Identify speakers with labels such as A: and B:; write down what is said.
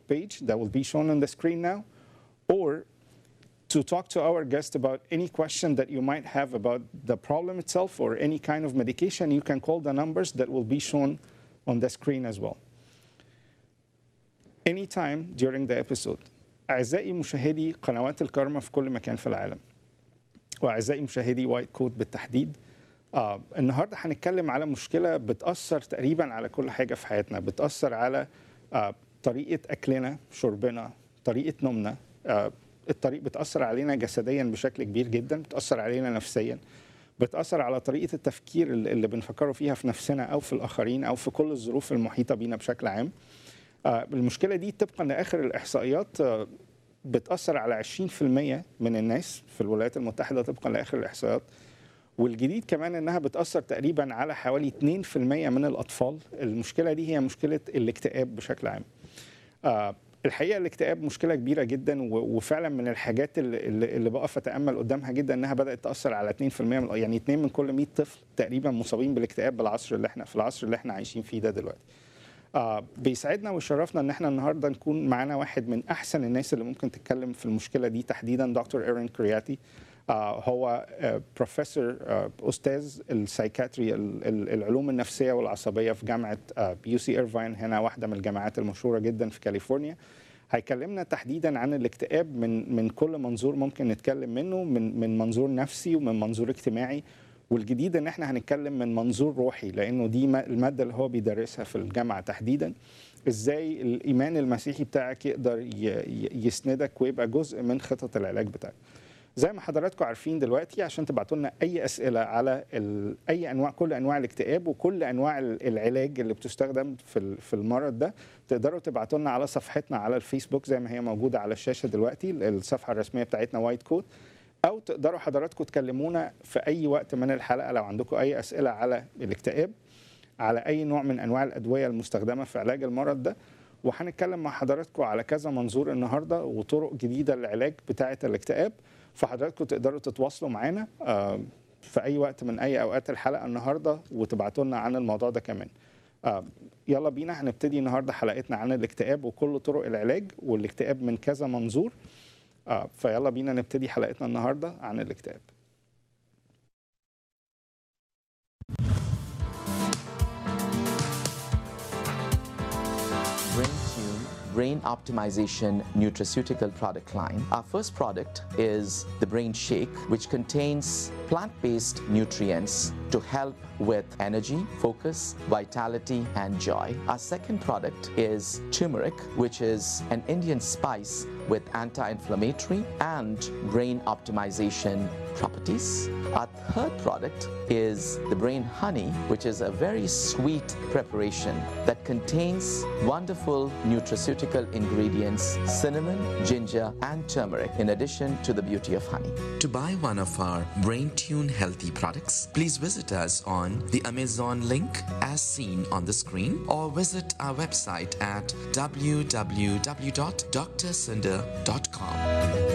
A: page that will be shown on the screen now, or to talk to our guest about any question that you might have about the problem itself or any kind of medication, you can call the numbers that will be shown on the screen as well. Anytime during the episode. أعزائي مشاهدي قنوات الكارما في كل مكان في العالم وأعزائي مشاهدي وايت كود بالتحديد آه النهارده هنتكلم على مشكلة بتأثر تقريبا على كل حاجة في حياتنا بتأثر على آه طريقة أكلنا شربنا طريقة نومنا آه الطريق بتأثر علينا جسديا بشكل كبير جدا بتأثر علينا نفسيا بتأثر على طريقة التفكير اللي اللي بنفكره فيها في نفسنا أو في الآخرين أو في كل الظروف المحيطة بينا بشكل عام آه، المشكلة دي طبقا لآخر الإحصائيات آه، بتأثر على 20% من الناس في الولايات المتحدة طبقا لآخر الإحصائيات والجديد كمان انها بتاثر تقريبا على حوالي 2% من الاطفال المشكله دي هي مشكله الاكتئاب بشكل عام آه، الحقيقه الاكتئاب مشكله كبيره جدا و- وفعلا من الحاجات اللي, اللي اللي بقف اتامل قدامها جدا انها بدات تاثر على 2% من يعني 2 من كل 100 طفل تقريبا مصابين بالاكتئاب بالعصر اللي احنا في العصر اللي احنا عايشين فيه ده دلوقتي آه بيسعدنا ويشرفنا ان احنا النهارده نكون معانا واحد من احسن الناس اللي ممكن تتكلم في المشكله دي تحديدا دكتور ايرين كرياتي آه هو آه بروفيسور آه استاذ السايكاتري ال- ال- العلوم النفسيه والعصبيه في جامعه يو سي ايرفاين هنا واحده من الجامعات المشهوره جدا في كاليفورنيا هيكلمنا تحديدا عن الاكتئاب من من كل منظور ممكن نتكلم منه من من منظور نفسي ومن منظور اجتماعي والجديد ان احنا هنتكلم من منظور روحي لانه دي ما- الماده اللي هو بيدرسها في الجامعه تحديدا ازاي الايمان المسيحي بتاعك يقدر ي- ي- يسندك ويبقى جزء من خطط العلاج بتاعك زي ما حضراتكم عارفين دلوقتي عشان تبعتوا لنا اي اسئله على ال... اي انواع كل انواع الاكتئاب وكل انواع ال- العلاج اللي بتستخدم في ال- في المرض ده تقدروا تبعتوا لنا على صفحتنا على الفيسبوك زي ما هي موجوده على الشاشه دلوقتي الصفحه الرسميه بتاعتنا وايت كود او تقدروا حضراتكم تكلمونا في اي وقت من الحلقه لو عندكم اي اسئله على الاكتئاب على اي نوع من انواع الادويه المستخدمه في علاج المرض ده وهنتكلم مع حضراتكم على كذا منظور النهارده وطرق جديده للعلاج بتاعه الاكتئاب فحضراتكم تقدروا تتواصلوا معانا آه، في اي وقت من اي اوقات الحلقه النهارده وتبعتوا لنا عن الموضوع ده كمان آه، يلا بينا هنبتدي النهارده حلقتنا عن الاكتئاب وكل طرق العلاج والاكتئاب من كذا منظور آه، فيلا بينا نبتدي حلقتنا النهارده عن الاكتئاب
B: BrainTune Brain Optimization Nutraceutical product line. Our first product is the Brain Shake, which contains plant based nutrients to help with energy, focus, vitality, and joy. Our second product is turmeric, which is an Indian spice with anti inflammatory and brain optimization properties. Our third product is the Brain Honey, which is a very sweet preparation that contains wonderful nutraceutical ingredients cinnamon, ginger, and turmeric, in addition to the beauty of honey.
C: To buy one of our BrainTune healthy products, please visit us on the Amazon link as seen on the screen or visit our website at www.drcinder.com.